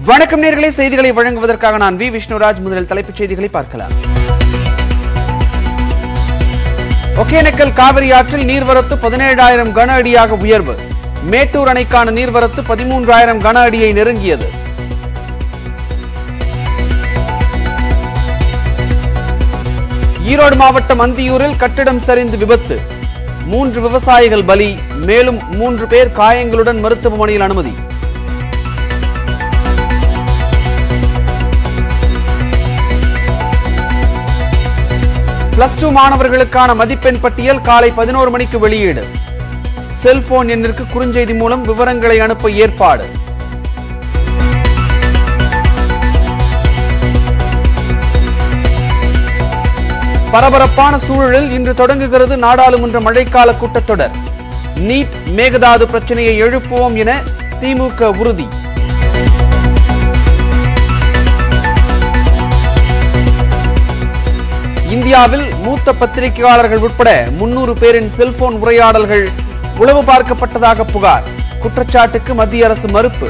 வணக்கம் நேர்களே செய்திகளை வழங்குவதற்காக நான் வி விஷ்ணுராஜ் முதலில் தலைப்புச் செய்திகளை பார்க்கலாம் ஒகேனக்கல் காவிரி ஆற்றில் நீர்வரத்து பதினேழாயிரம் கன அடியாக உயர்வு மேட்டூர் அணைக்கான நீர்வரத்து பதிமூன்றாயிரம் கன அடியை நெருங்கியது ஈரோடு மாவட்டம் அந்தியூரில் கட்டிடம் சரிந்து விபத்து மூன்று விவசாயிகள் பலி மேலும் மூன்று பேர் காயங்களுடன் மருத்துவமனையில் அனுமதி பிளஸ் டூ மாணவர்களுக்கான மதிப்பெண் பட்டியல் காலை பதினோரு மணிக்கு வெளியீடு செல்போன் எண்ணிற்கு குறுஞ்செய்தி மூலம் விவரங்களை அனுப்ப ஏற்பாடு பரபரப்பான சூழலில் இன்று தொடங்குகிறது நாடாளுமன்ற மழைக்கால கூட்டத்தொடர் நீட் மேகதாது பிரச்சனையை எழுப்புவோம் என திமுக உறுதி இந்தியாவில் மூத்த பத்திரிகையாளர்கள் உட்பட முன்னூறு பேரின் செல்போன் உரையாடல்கள் உளவு பார்க்கப்பட்டதாக புகார் குற்றச்சாட்டுக்கு மத்திய அரசு மறுப்பு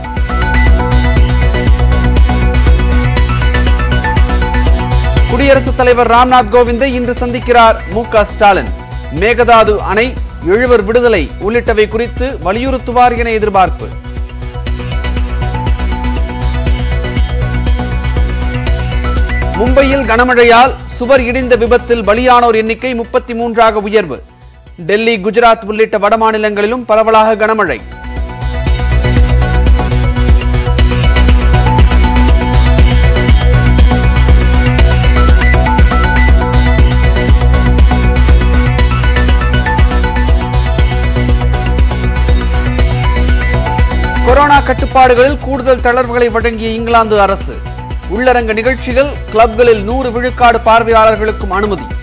குடியரசுத் தலைவர் ராம்நாத் கோவிந்தை இன்று சந்திக்கிறார் மு க ஸ்டாலின் மேகதாது அணை எழுவர் விடுதலை உள்ளிட்டவை குறித்து வலியுறுத்துவார் என எதிர்பார்ப்பு மும்பையில் கனமழையால் சுவர் இடிந்த விபத்தில் பலியானோர் எண்ணிக்கை முப்பத்தி மூன்றாக உயர்வு டெல்லி குஜராத் உள்ளிட்ட வடமாநிலங்களிலும் பரவலாக கனமழை கொரோனா கட்டுப்பாடுகளில் கூடுதல் தளர்வுகளை வழங்கிய இங்கிலாந்து அரசு உள்ளரங்க நிகழ்ச்சிகள் கிளப்களில் நூறு விழுக்காடு பார்வையாளர்களுக்கும் அனுமதி